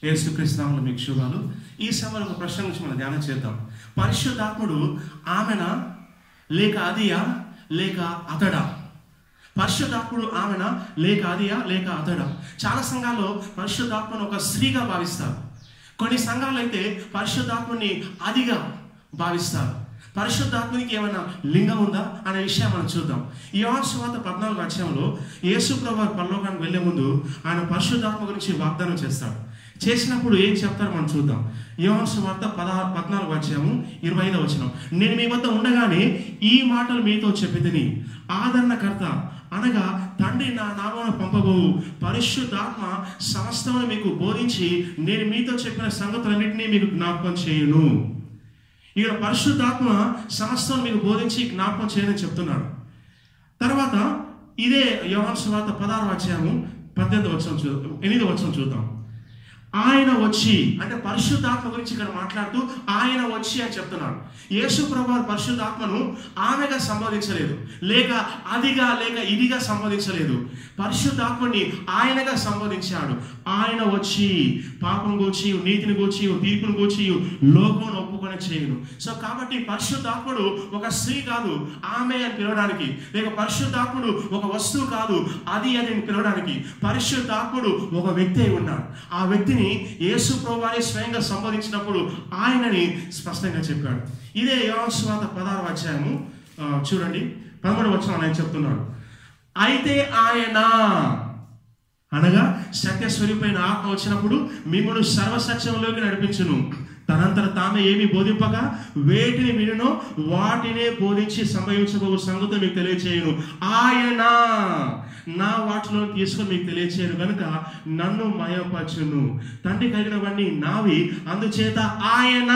యేసుక్రీస్తునామంలో మీకు శుభాలు ఈ సమయంలో ఒక ప్రశ్న గురించి మనం ధ్యానం చేద్దాం పరిశుద్ధాత్ముడు ఆమెనా లేక అదియా లేక అతడా పరిశుద్ధాత్ముడు ఆమెనా లేక అదియా లేక అతడా చాలా సంఘాల్లో పరిశుద్ధాత్మను ఒక స్త్రీగా భావిస్తారు కొన్ని సంఘాలు అయితే పరిశుద్ధాత్మని అదిగా భావిస్తారు పరిశుద్ధాత్మనికి ఏమైనా లింగం ఉందా అనే విషయం మనం చూద్దాం ఈ సువాత పద్నాలుగు అధ్యాయంలో యేసు ప్రభు పరలోకానికి వెళ్లే ముందు ఆయన పరిశుద్ధాత్మ గురించి వాగ్దానం చేస్తాడు చేసినప్పుడు ఏం చెప్తారో మనం చూద్దాం యోహాన్ సువార్త పదహారు పద్నాలుగు అధ్యాయము ఇరవై ఐదో వచనం నేను మీ వద్ద ఉండగానే ఈ మాటలు మీతో చెప్పితిని ఆదరణకర్త అనగా తండ్రి నా నామను పంపబోవు పరిశుద్ధాత్మ సమస్తమును మీకు బోధించి నేను మీతో చెప్పిన సంగతులన్నింటినీ మీకు జ్ఞాపకం చేయును ఇక్కడ పరిశుద్ధాత్మ సమస్తం మీకు బోధించి జ్ఞాపకం చేయని చెప్తున్నాడు తర్వాత ఇదే యోహాన్ సువార్త పదహారు అధ్యాయము పద్దెనిమిది వచ్చిన చూద్దాం ఎనిమిది వచ్చిన చూద్దాం ఆయన వచ్చి అంటే పరిశుద్ధాత్మ గురించి ఇక్కడ మాట్లాడుతూ ఆయన వచ్చి అని చెప్తున్నాడు యేసు ప్రభు పరిశుద్ధాత్మను ఆమెగా సంబోధించలేదు లేక అదిగా లేక ఇదిగా సంబోధించలేదు పరిశుద్ధాత్మని ఆయనగా సంబోధించాడు ఆయన వచ్చి పాపం గూర్చి నీతిని గూర్చి తీర్పును గూర్చి లోకం ఒప్పుకొని చేయను సో కాబట్టి పరిశుద్ధాత్ముడు ఒక స్త్రీ కాదు ఆమె అని పిలవడానికి లేక పరిశుద్ధాత్ముడు ఒక వస్తువు కాదు అది అని పిలవడానికి పరిశుద్ధాత్ముడు ఒక వ్యక్తి అయి ఉన్నాడు ఆ వ్యక్తిని యేసు ప్రభువారి స్వయంగా సంబోధించినప్పుడు ఆయనని స్పష్టంగా చెప్పాడు ఇదే యోస్వాత పదహారు అధ్యాయము ఆ, చూడండి పదమూడు వచ్చిన ఆయన చెప్తున్నాడు అయితే ఆయన అనగా సత్య స్వరూపైన ఆత్మ వచ్చినప్పుడు మిమ్మల్ని సర్వసత్యంలోకి నడిపించును తనంతట తామే ఏమి బోధింపగా వేటిని వినునో వాటినే బోధించి సంభవించబో సంగతి మీకు తెలియచేయను ఆయన నా వాటిలో తీసుకొని మీకు తెలియచేయను కనుక నన్ను మయపరచును తండ్రి కలిగినవన్నీ నావి అందుచేత ఆయన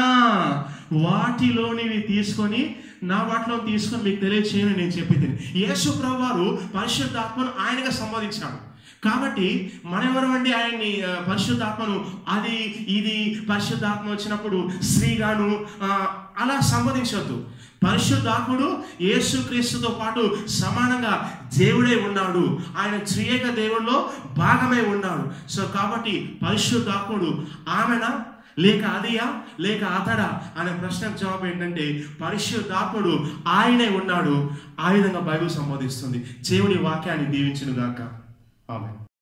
వాటిలోనివి తీసుకొని నా వాటిలో తీసుకొని మీకు తెలియచేయను నేను చెప్పింది యేసు ప్రభు వారు పరిశుద్ధాత్మను ఆయనగా సంబోధించాడు కాబట్టి మనెవరమండి ఆయన్ని ఆ, పరిశుద్ధాత్మను అది ఇది పరిశుద్ధాత్మ వచ్చినప్పుడు స్త్రీగాను ఆ, అలా సంబోధించవద్దు పరిశుద్ధాత్ముడు యేసుక్రీస్తుతో పాటు సమానంగా దేవుడే ఉన్నాడు ఆయన త్రియేక దేవుల్లో భాగమై ఉన్నాడు సో కాబట్టి పరిశుద్ధాత్ముడు ఆమెనా లేక అదియా లేక అతడా అనే ప్రశ్నకు జవాబు ఏంటంటే పరిశుద్ధాత్ముడు ఆయనే ఉన్నాడు ఆ విధంగా బైబిల్ సంబోధిస్తుంది దేవుని వాక్యాన్ని దీవించును గాక ఆమె